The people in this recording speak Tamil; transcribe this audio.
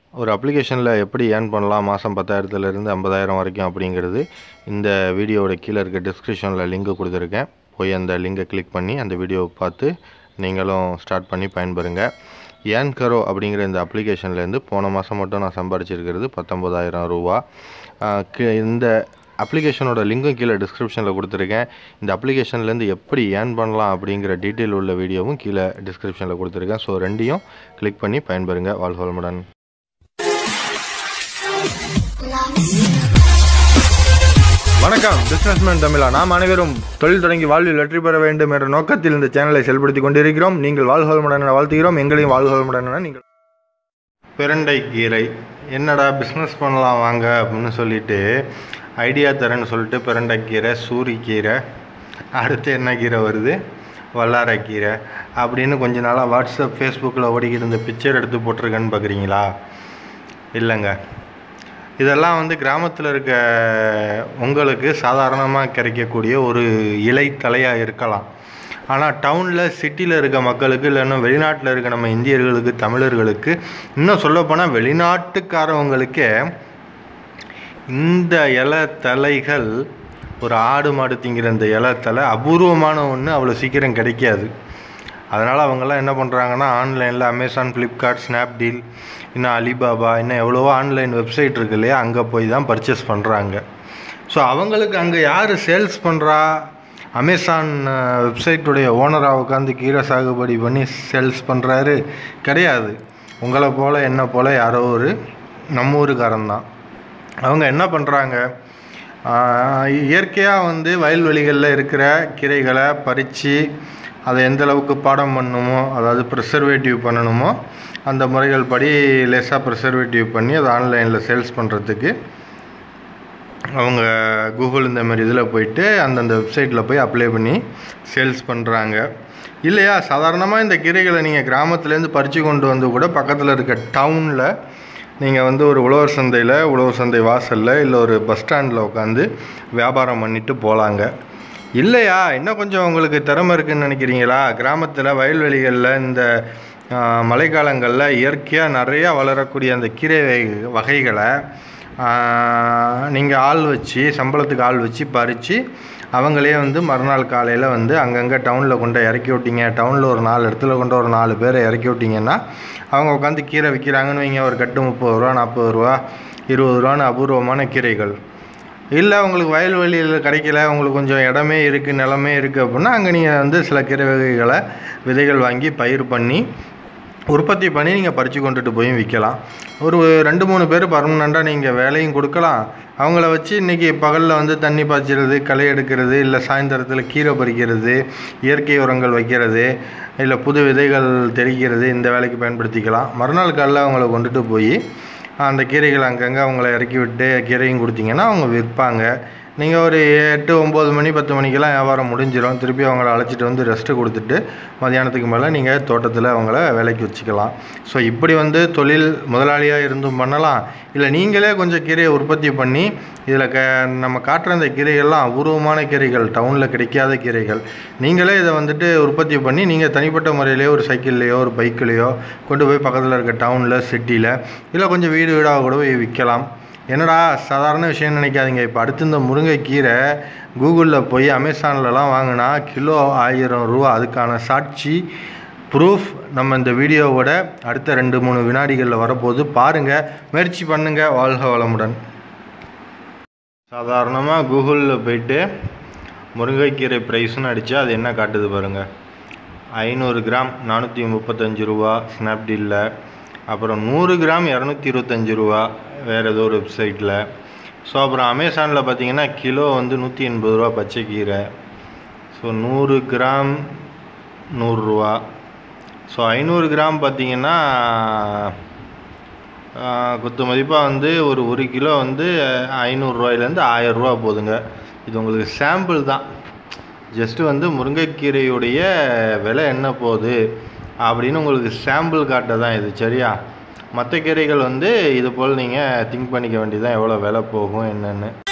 ஒரு அப்ளிகேஷனில் எப்படி ஏர்ன் பண்ணலாம் மாதம் பத்தாயிரத்துலேருந்து ஐம்பதாயிரம் வரைக்கும் அப்படிங்கிறது இந்த வீடியோவோட கீழே இருக்க டிஸ்கிரிப்ஷனில் லிங்க் கொடுத்துருக்கேன் போய் அந்த லிங்கை கிளிக் பண்ணி அந்த வீடியோவை பார்த்து நீங்களும் ஸ்டார்ட் பண்ணி பயன்பெறுங்க ஏன் கரோ அப்படிங்கிற இந்த அப்ளிகேஷன்லேருந்து போன மாதம் மட்டும் நான் சம்பாரிச்சிருக்கிறது பத்தொம்பதாயிரம் ரூபா ஆஹ் கி- இந்த அப்ளிகேஷனோட லிங்க்கும் கீழே டிஸ்கிரிப்ஷனில் கொடுத்துருக்கேன் இந்த அப்ளிகேஷன்லேருந்து எப்படி ஏர்ன் பண்ணலாம் அப்படிங்கிற டீட்டெயில் உள்ள வீடியோவும் கீழே டிஸ்கிரிப்ஷனில் கொடுத்துருக்கேன் ஸோ ரெண்டையும் கிளிக் பண்ணி பயன்பெறுங்க வாழ்க வளமுடன் வணக்கம் பிஸ்னஸ்மேன் தமிழா நாம் அனைவரும் தொழில் தொடங்கி வாழ்வில் வெற்றி பெற வேண்டும் என்ற நோக்கத்தில் இந்த சேனலை செயல்படுத்தி கொண்டிருக்கிறோம் நீங்கள் வாழ்க வளமுடன் என வாழ்த்துகிறோம் எங்களையும் வாழ்க வளமுடன் என நீங்கள் பிரண்டை கீரை என்னடா பிஸ்னஸ் பண்ணலாம் வாங்க அப்படின்னு சொல்லிட்டு ஐடியா தரேன்னு சொல்லிட்டு பிரண்டைக்கீரை சூரிக்கீரை அடுத்து என்ன கீரை வருது வல்லாரைக்கீரை அப்படின்னு கொஞ்ச நாளாக வாட்ஸ்அப் ஃபேஸ்புக்கில் ஓடிக்கிட்டு இருந்த பிக்சர் எடுத்து போட்டிருக்கேன்னு பார்க்குறீங்களா இல்லைங்க இதெல்லாம் வந்து கிராமத்தில் இருக்க உங்களுக்கு சாதாரணமாக கிடைக்கக்கூடிய ஒரு இலைத்தலையாக இருக்கலாம் ஆனால் டவுனில் சிட்டியில் இருக்க மக்களுக்கு இல்லைன்னா வெளிநாட்டில் இருக்க நம்ம இந்தியர்களுக்கு தமிழர்களுக்கு இன்னும் சொல்லப்போனால் வெளிநாட்டுக்காரவங்களுக்கே இந்த இலை தலைகள் ஒரு ஆடு மாடு திங்கிற இந்த இலை தலை அபூர்வமான ஒன்று அவ்வளோ சீக்கிரம் கிடைக்காது அதனால் அவங்கெல்லாம் என்ன பண்ணுறாங்கன்னா ஆன்லைனில் அமேசான் ஃப்ளிப்கார்ட் ஸ்னாப்டீல் இன்னும் அலிபாபா இன்னும் எவ்வளவோ ஆன்லைன் வெப்சைட் இருக்கு இல்லையா அங்கே போய் தான் பர்ச்சேஸ் பண்ணுறாங்க ஸோ அவங்களுக்கு அங்கே யார் சேல்ஸ் பண்ணுறா அமேசான் வெப்சைட்டுடைய ஓனராக உட்காந்து கீரை சாகுபடி பண்ணி சேல்ஸ் பண்ணுறாரு கிடையாது உங்களை போல் என்ன போல் யாரோ ஒரு நம்ம ஊருக்காரன் தான் அவங்க என்ன பண்ணுறாங்க இயற்கையாக வந்து வயல்வெளிகளில் இருக்கிற கீரைகளை பறித்து அதை எந்த அளவுக்கு பாடம் பண்ணணுமோ அதாவது ப்ரிசர்வேட்டிவ் பண்ணணுமோ அந்த முறைகள் படி லேசாக ப்ரிசர்வேட்டிவ் பண்ணி அதை ஆன்லைனில் சேல்ஸ் பண்ணுறதுக்கு அவங்க கூகுள் இந்த மாதிரி இதில் போயிட்டு அந்தந்த வெப்சைட்டில் போய் அப்ளை பண்ணி சேல்ஸ் பண்ணுறாங்க இல்லையா சாதாரணமாக இந்த கீரைகளை நீங்கள் கிராமத்துலேருந்து பறித்து கொண்டு வந்து கூட பக்கத்தில் இருக்க டவுனில் நீங்கள் வந்து ஒரு உழவர் சந்தையில் உழவர் சந்தை வாசலில் இல்லை ஒரு பஸ் ஸ்டாண்டில் உட்காந்து வியாபாரம் பண்ணிட்டு போகலாங்க இல்லையா இன்னும் கொஞ்சம் உங்களுக்கு திறமை இருக்குன்னு நினைக்கிறீங்களா கிராமத்தில் வயல்வெளிகளில் இந்த ஆஹ், மழைக்காலங்களில் இயற்கையாக நிறையா வளரக்கூடிய அந்த கீரை வகை- வகைகளை நீங்கள் ஆள் வச்சு சம்பளத்துக்கு ஆள் வச்சு பறித்து அவங்களே வந்து மறுநாள் காலையில் வந்து அங்கங்கே டவுனில் கொண்டு இறக்கி விட்டீங்க டவுனில் ஒரு நாலு இடத்துல கொண்டு ஒரு நாலு பேரை இறக்கி விட்டீங்கன்னா அவங்க உட்காந்து கீரை விற்கிறாங்கன்னு வைங்க ஒரு கட்டு முப்பது ரூபா நாற்பது ரூபா இருபது ரூபான்னு அபூர்வமான கீரைகள் இல்லை உங்களுக்கு வயல்வெளியில் கிடைக்கல உங்களுக்கு கொஞ்சம் இடமே இருக்குது நிலமே இருக்குது அப்படின்னா அங்கே நீங்கள் வந்து சில கீரை வகைகளை விதைகள் வாங்கி பயிர் பண்ணி உற்பத்தி பண்ணி நீங்கள் பறித்து கொண்டுட்டு போய் விற்கலாம் ஒரு ரெண்டு மூணு பேர் பர்மனெண்ட்டாக நீங்கள் வேலையும் கொடுக்கலாம் அவங்கள வச்சு இன்றைக்கி பகலில் வந்து தண்ணி பாய்ச்சிறது களை எடுக்கிறது இல்லை சாயந்தரத்தில் கீரை பறிக்கிறது இயற்கை உரங்கள் வைக்கிறது இல்லை புது விதைகள் தெளிக்கிறது இந்த வேலைக்கு பயன்படுத்திக்கலாம் மறுநாள் காலையில் அவங்கள கொண்டுட்டு போய் அந்த கீரைகள் அங்கங்கே அவங்கள இறக்கி விட்டு கீரையும் கொடுத்தீங்கன்னா அவங்க விற்பாங்க நீங்கள் ஒரு எட்டு ஒம்பது மணி பத்து மணிக்கெல்லாம் வியாபாரம் முடிஞ்சிடும் திருப்பி அவங்கள அழைச்சிட்டு வந்து ரெஸ்ட்டு கொடுத்துட்டு மதியானத்துக்கு மேலே நீங்கள் தோட்டத்தில் அவங்கள வேலைக்கு வச்சுக்கலாம் ஸோ இப்படி வந்து தொழில் முதலாளியாக இருந்தும் பண்ணலாம் இல்லை நீங்களே கொஞ்சம் கீரையை உற்பத்தி பண்ணி இதில் க நம்ம காட்டுற இந்த கீரைகள்லாம் அபூர்வமான கீரைகள் டவுனில் கிடைக்காத கீரைகள் நீங்களே இதை வந்துட்டு உற்பத்தி பண்ணி நீங்கள் தனிப்பட்ட முறையிலேயோ ஒரு சைக்கிள்லேயோ ஒரு பைக்லேயோ கொண்டு போய் பக்கத்தில் இருக்க டவுனில் சிட்டியில் இல்லை கொஞ்சம் வீடு வீடாக கூட போய் விற்கலாம் என்னடா சாதாரண விஷயம் நினைக்காதீங்க இப்போ அடுத்து இந்த முருங்கைக்கீரை கூகுளில் போய் அமேசான்லலாம் வாங்கினா கிலோ ஆயிரம் ரூபா அதுக்கான சாட்சி ப்ரூஃப் நம்ம இந்த வீடியோவோட அடுத்த ரெண்டு மூணு வினாடிகளில் வரப்போது பாருங்கள் முயற்சி பண்ணுங்கள் வாழ்க வளமுடன் சாதாரணமாக கூகுளில் போயிட்டு முருங்கைக்கீரை ப்ரைஸ்னு அடித்தா அது என்ன காட்டுது பாருங்கள் ஐநூறு கிராம் நானூற்றி முப்பத்தஞ்சு ரூபா ஸ்னாப்டீலில் அப்புறம் நூறு கிராம் இரநூத்தி இருபத்தஞ்சி ரூபா வேறு ஏதோ ஒரு வெப்சைட்டில் ஸோ அப்புறம் அமேசானில் பார்த்தீங்கன்னா கிலோ வந்து நூற்றி எண்பது ரூபா பச்சைக்கீரை ஸோ நூறு கிராம் நூறுரூவா ஸோ ஐநூறு கிராம் பார்த்தீங்கன்னா ஆஹ், குத்து மதிப்பாக வந்து ஒரு ஒரு கிலோ வந்து ஐநூறுரூவாயிலேருந்து ஆயரூவா போகுதுங்க இது உங்களுக்கு சாம்பிள் தான் ஜஸ்ட்டு வந்து முருங்கைக்கீரையுடைய விலை என்ன போகுது அப்படின்னு உங்களுக்கு சாம்பிள் காட்ட தான் இது சரியா மற்ற கீரைகள் வந்து இது போல் நீங்கள் திங்க் பண்ணிக்க வேண்டியதான் எவ்வளோ விலை போகும் என்னென்னு